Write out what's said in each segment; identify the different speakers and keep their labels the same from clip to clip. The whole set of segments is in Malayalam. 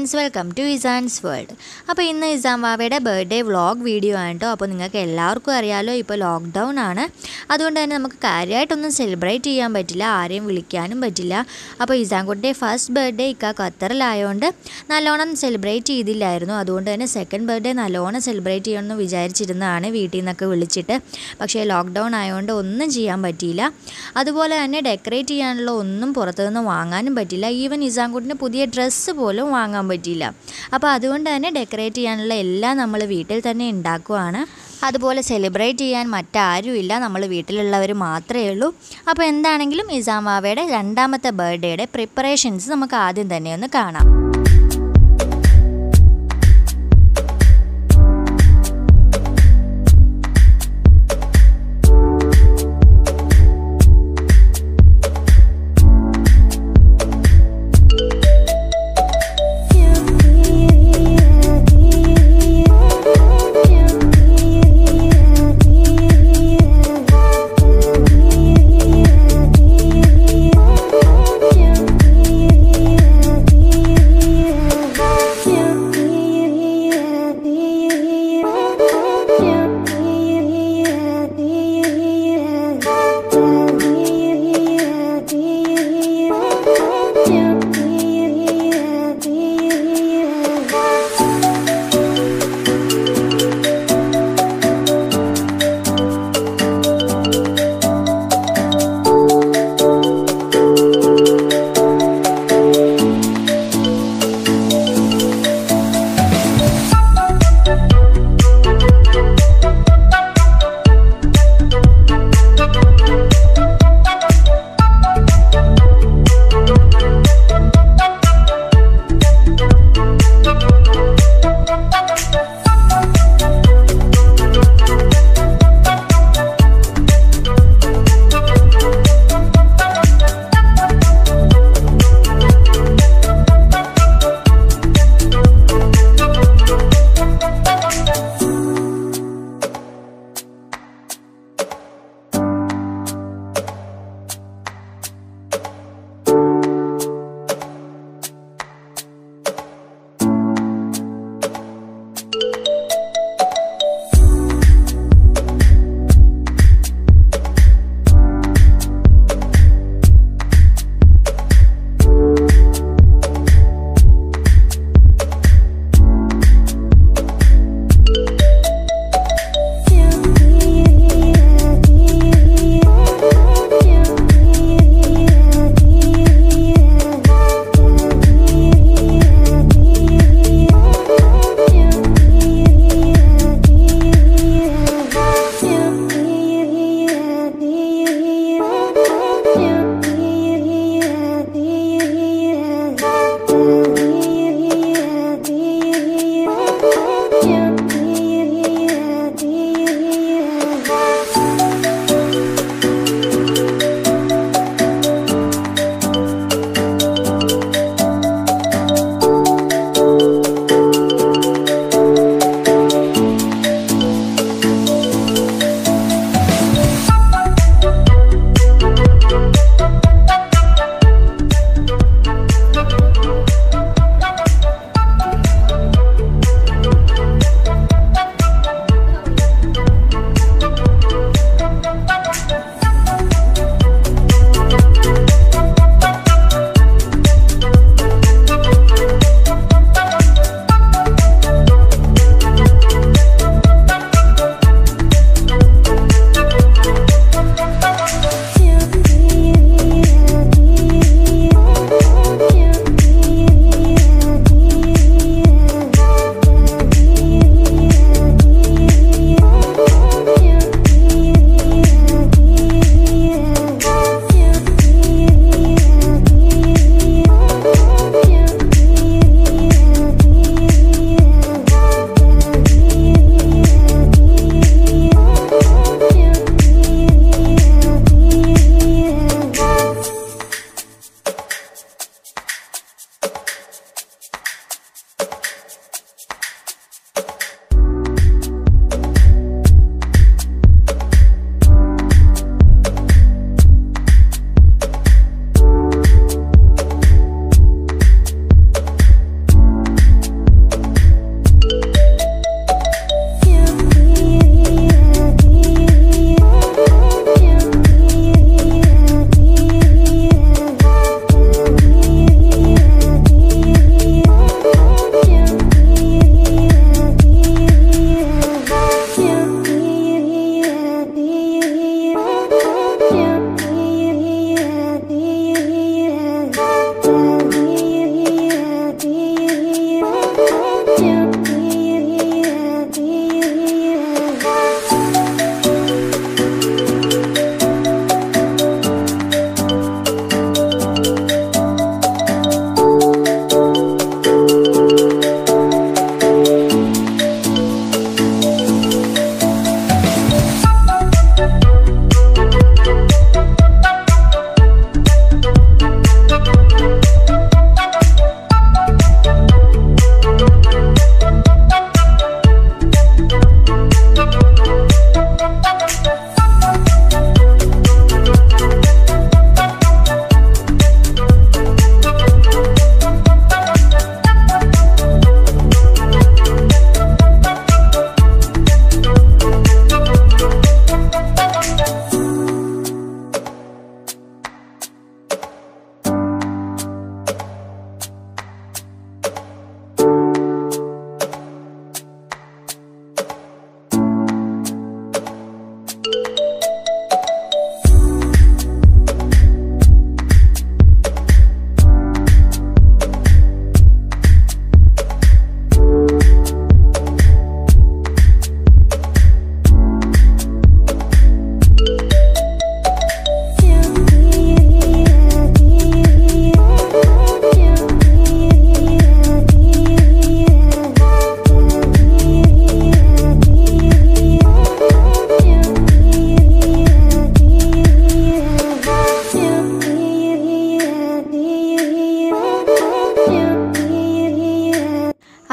Speaker 1: Friends welcome to Izan's world അപ്പോൾ ഇന്ന് ഇസാൻ വാവയുടെ ബർത്ത്ഡേ വ്ളോഗ് വീഡിയോ ആണ് കേട്ടോ അപ്പോൾ നിങ്ങൾക്ക് എല്ലാവർക്കും അറിയാലോ ഇപ്പോൾ ലോക്ക്ഡൗൺ ആണ് അതുകൊണ്ട് തന്നെ നമുക്ക് കാര്യമായിട്ടൊന്നും സെലിബ്രേറ്റ് ചെയ്യാൻ പറ്റില്ല ആരെയും വിളിക്കാനും പറ്റില്ല അപ്പോൾ ഇസാൻകുട്ടിൻ്റെ ഫസ്റ്റ് ബർത്ത്ഡേ ഇക്ക ഖത്തറിലായതുകൊണ്ട് നല്ലോണം സെലിബ്രേറ്റ് ചെയ്തില്ലായിരുന്നു അതുകൊണ്ട് തന്നെ സെക്കൻഡ് ബർത്ത്ഡേ നല്ലോണം സെലിബ്രേറ്റ് ചെയ്യണമെന്ന് വിചാരിച്ചിരുന്നതാണ് വീട്ടിൽ നിന്നൊക്കെ വിളിച്ചിട്ട് പക്ഷേ ലോക്ക്ഡൗൺ ആയതുകൊണ്ട് ഒന്നും ചെയ്യാൻ പറ്റിയില്ല അതുപോലെ തന്നെ ഡെക്കറേറ്റ് ചെയ്യാനുള്ള ഒന്നും പുറത്തുനിന്ന് വാങ്ങാനും പറ്റില്ല ഈവൻ ഇസാൻകുട്ടിന് പുതിയ ഡ്രസ്സ് പോലും വാങ്ങാൻ പറ്റിയില്ല അപ്പോൾ അതുകൊണ്ട് തന്നെ ഡെക്കറേറ്റ് ചെയ്യാനുള്ള എല്ലാം നമ്മൾ വീട്ടിൽ തന്നെ ഉണ്ടാക്കുവാണ് അതുപോലെ സെലിബ്രേറ്റ് ചെയ്യാൻ മറ്റാരുമില്ല നമ്മൾ വീട്ടിലുള്ളവർ മാത്രമേ ഉള്ളൂ അപ്പോൾ എന്താണെങ്കിലും ഇസാം വാവയുടെ രണ്ടാമത്തെ ബർത്ത്ഡേയുടെ പ്രിപ്പറേഷൻസ് നമുക്ക് ആദ്യം തന്നെ ഒന്ന് കാണാം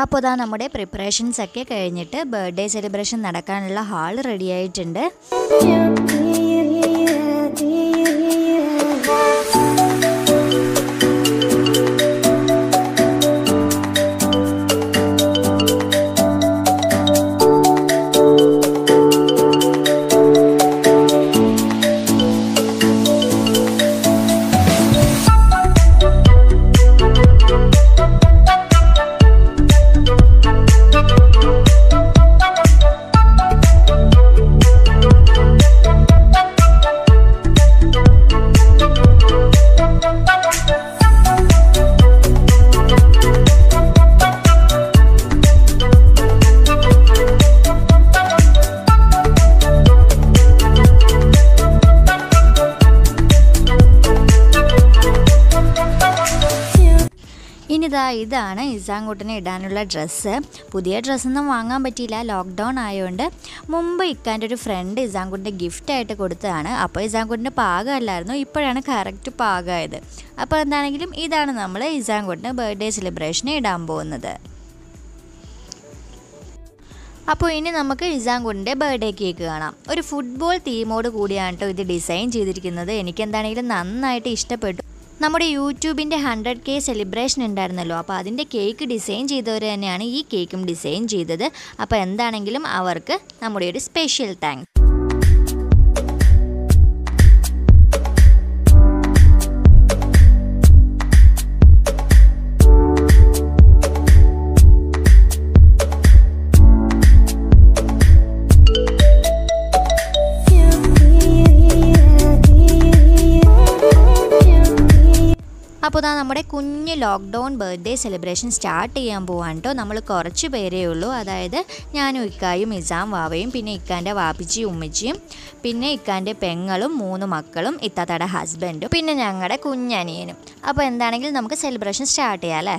Speaker 1: അപ്പോൾ ഇതാ നമ്മുടെ പ്രിപ്പറേഷൻസ് ഒക്കെ കഴിഞ്ഞിട്ട് ബർത്ത്ഡേ സെലിബ്രേഷൻ നടക്കാനുള്ള ഹാൾ റെഡി ആയിട്ടുണ്ട് ഇനിതാ ഇതാണ് ഇസാങ്കുട്ടിന് ഇടാനുള്ള ഡ്രസ്സ് പുതിയ ഡ്രസ്സൊന്നും വാങ്ങാൻ പറ്റിയില്ല ലോക്ക്ഡൗൺ ആയതുകൊണ്ട് മുമ്പ് ഇക്കാൻ്റെ ഒരു ഫ്രണ്ട് ഇസാങ്കുട്ടിൻ്റെ ഗിഫ്റ്റായിട്ട് കൊടുത്തതാണ് അപ്പോൾ ഇസാങ്കുട്ടിൻ്റെ പാകമല്ലായിരുന്നു ഇപ്പോഴാണ് കറക്റ്റ് പാകമായത് അപ്പോൾ എന്താണെങ്കിലും ഇതാണ് നമ്മൾ ഇസാങ്കുട്ടിന് ബർത്ത്ഡേ സെലിബ്രേഷന് ഇടാൻ പോകുന്നത് അപ്പോൾ ഇനി നമുക്ക് ഇസാങ്കുണ്ടിൻ്റെ ബർത്ത്ഡേ കേക്ക് കാണാം ഒരു ഫുട്ബോൾ തീമോട് കൂടിയാണ് കേട്ടോ ഇത് ഡിസൈൻ ചെയ്തിരിക്കുന്നത് എനിക്ക് എന്താണെങ്കിലും നന്നായിട്ട് ഇഷ്ടപ്പെട്ടു നമ്മുടെ യൂട്യൂബിൻ്റെ ഹൺഡ്രഡ് കെ സെലിബ്രേഷൻ ഉണ്ടായിരുന്നല്ലോ അപ്പോൾ അതിൻ്റെ കേക്ക് ഡിസൈൻ ചെയ്തവർ തന്നെയാണ് ഈ കേക്കും ഡിസൈൻ ചെയ്തത് അപ്പോൾ എന്താണെങ്കിലും അവർക്ക് നമ്മുടെ ഒരു സ്പെഷ്യൽ താങ്ക്സ് അപ്പോൾ ഇതാ നമ്മുടെ കുഞ്ഞ് ലോക്ക്ഡൗൺ ബർത്ത്ഡേ സെലിബ്രേഷൻ സ്റ്റാർട്ട് ചെയ്യാൻ പോവാണ് കേട്ടോ നമ്മൾ കുറച്ച് പേരേ ഉള്ളൂ അതായത് ഞാനും ഇക്കായും ഇസാം വാവയും പിന്നെ ഇക്കാൻ്റെ വാപ്പിച്ചിയും ഉമ്മച്ചിയും പിന്നെ ഇക്കാൻ്റെ പെങ്ങളും മൂന്ന് മക്കളും ഇത്താത്തയുടെ ഹസ്ബൻഡും പിന്നെ ഞങ്ങളുടെ കുഞ്ഞനിയനും അപ്പോൾ എന്താണെങ്കിലും നമുക്ക് സെലിബ്രേഷൻ സ്റ്റാർട്ട് ചെയ്യാം അല്ലേ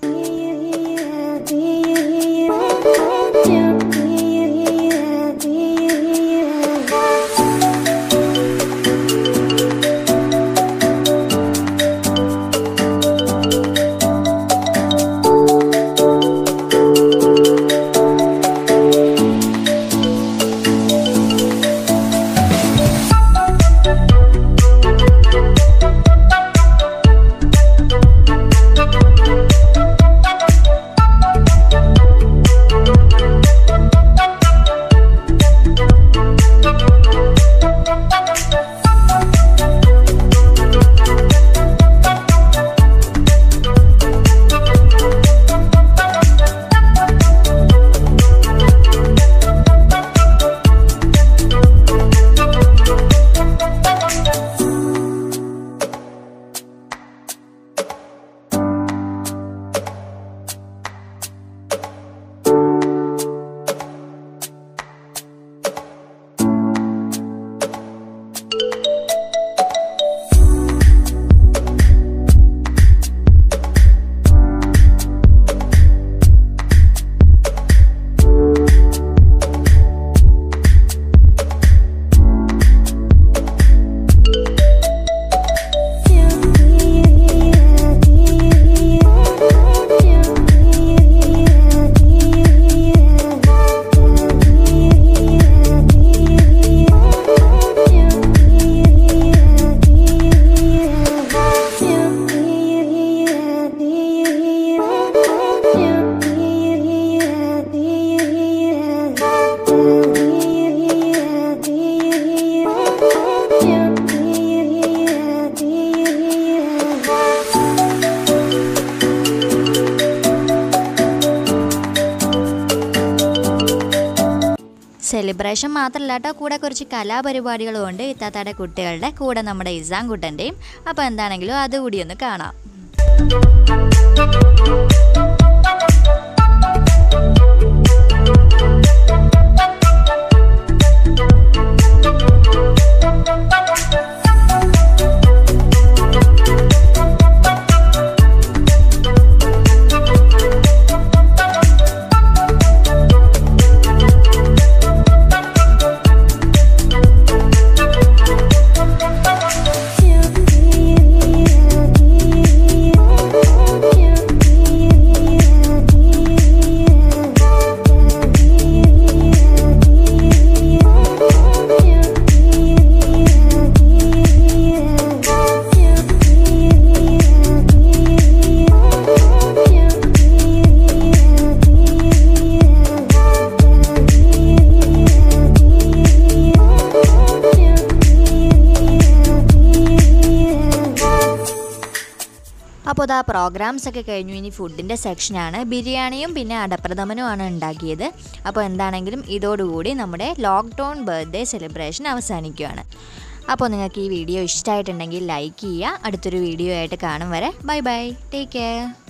Speaker 1: സെലിബ്രേഷൻ മാത്രമല്ല കേട്ടോ കൂടെ കുറച്ച് കലാപരിപാടികളും ഉണ്ട് ഇത്താത്തയുടെ കുട്ടികളുടെ കൂടെ നമ്മുടെ ഇസാം കുട്ടൻ്റെയും അപ്പോൾ എന്താണെങ്കിലും അതുകൂടി ഒന്ന് കാണാം
Speaker 2: Yeah.
Speaker 1: അപ്പോൾ ഇതാ പ്രോഗ്രാംസ് ഒക്കെ കഴിഞ്ഞു ഇനി ഫുഡിൻ്റെ സെക്ഷനാണ് ബിരിയാണിയും പിന്നെ അടപ്രഥമനുമാണ് ഉണ്ടാക്കിയത് അപ്പോൾ എന്താണെങ്കിലും ഇതോടുകൂടി നമ്മുടെ ലോക്ക്ഡൗൺ ബർത്ത്ഡേ സെലിബ്രേഷൻ അവസാനിക്കുകയാണ് അപ്പോൾ നിങ്ങൾക്ക് ഈ വീഡിയോ ഇഷ്ടമായിട്ടുണ്ടെങ്കിൽ ലൈക്ക് ചെയ്യുക അടുത്തൊരു വീഡിയോ ആയിട്ട് കാണും വരെ ബൈ ബൈ ടേക്ക് കെയർ